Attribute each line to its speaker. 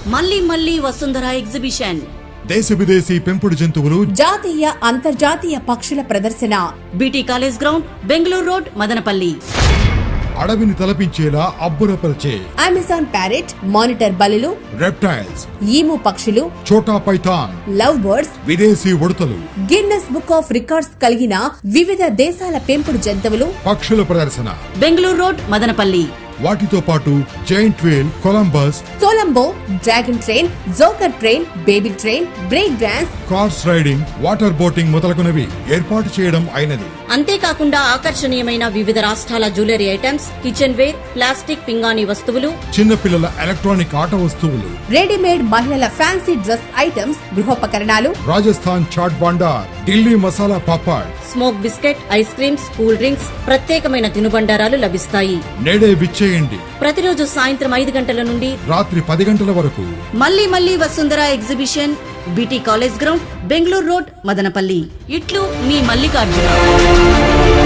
Speaker 1: మళ్ళీ మళ్ళీ వసుంధర ఎగ్జిబిషన్
Speaker 2: దేశ విదేశీ పెంపుడు జంతువులు
Speaker 3: జాతీయ అంతర్జాతీయ పక్షుల ప్రదర్శన
Speaker 1: BT college ground Bengaluru road Madanapalle
Speaker 2: అడవిని తలపించేలా అబ్బురపరిచే
Speaker 3: అమెజాన్ ప్యారెట్ మానిటర్ బలులు
Speaker 2: రెప్టైల్స్
Speaker 3: ఈము పక్షులు
Speaker 2: చోటా పైథాన్
Speaker 3: లవ్ బర్డ్స్
Speaker 2: విదేశీ ఉడతలు
Speaker 3: గిన్నెస్ బుక్ ఆఫ్ రికార్డ్స్ కలిగిన వివిధ దేశాల పెంపుడు జంతువులు
Speaker 2: పక్షుల ప్రదర్శన
Speaker 1: బెంగళూరు రోడ్ మదనపల్లి
Speaker 2: వాటితో పాటు జైంట్ వీల్ కొలంబస్
Speaker 3: సోలంబో dragon train joker train baby train break dance
Speaker 2: cars riding water boating మొదలగునవి ఏర్పాటు చేయడం అయినది
Speaker 1: అంతేకాకుండా ఆకర్షణీయమైన వివిధ రాష్ట్రాల jewellery items kitchen ware plastic పింగాణి వస్తువులు
Speaker 2: చిన్నపిల్లల ఎలక్ట్రానిక్ ఆట వస్తువులు
Speaker 3: రెడీమేడ్ మహిళల ఫ్యాన్సీ డ్రెస్ ఐటమ్స్ గృహోపకరణాలు
Speaker 2: Rajasthan chaat bhandar Delhi masala papad
Speaker 1: smoke biscuit ice creams cool drinks ప్రత్యేకమైన తినుబండారాలు లభిస్తాయి
Speaker 2: నేడే విచ్చేయండి
Speaker 1: ప్రతిరోజు సాయంత్రం ఐదు గంటల నుండి
Speaker 2: రాత్రి పది గంటల వరకు
Speaker 1: మళ్ళీ మళ్ళీ Vasundhara exhibition BT college ground Bengaluru road Madanapalle ఇట్లు మీ మల్లికార్జున